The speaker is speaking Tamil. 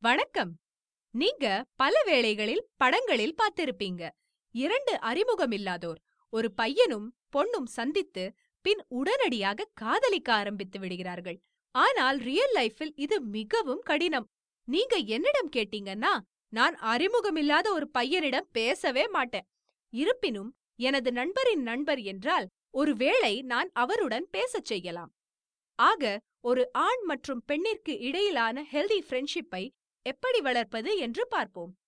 வணக்கம் நீங்க பல வேளைகளில் படங்களில் பார்த்திருப்பீங்க இரண்டு அறிமுகமில்லாதோர் ஒரு பையனும் பொண்ணும் சந்தித்து பின் உடனடியாக காதலிக்க ஆரம்பித்து விடுகிறார்கள் ஆனால் ரியல் லைஃபில் இது மிகவும் கடினம் நீங்க என்னிடம் கேட்டீங்கன்னா நான் அறிமுகமில்லாத ஒரு பையனிடம் பேசவே மாட்டேன் இருப்பினும் எனது நண்பரின் நண்பர் என்றால் ஒருவேளை நான் அவருடன் பேசச் செய்யலாம் ஆக ஒரு ஆண் மற்றும் பெண்ணிற்கு இடையிலான ஹெல்தி ஃப்ரெண்ட்ஷிப்பை எப்படி வளர்ப்பது என்று பார்ப்போம்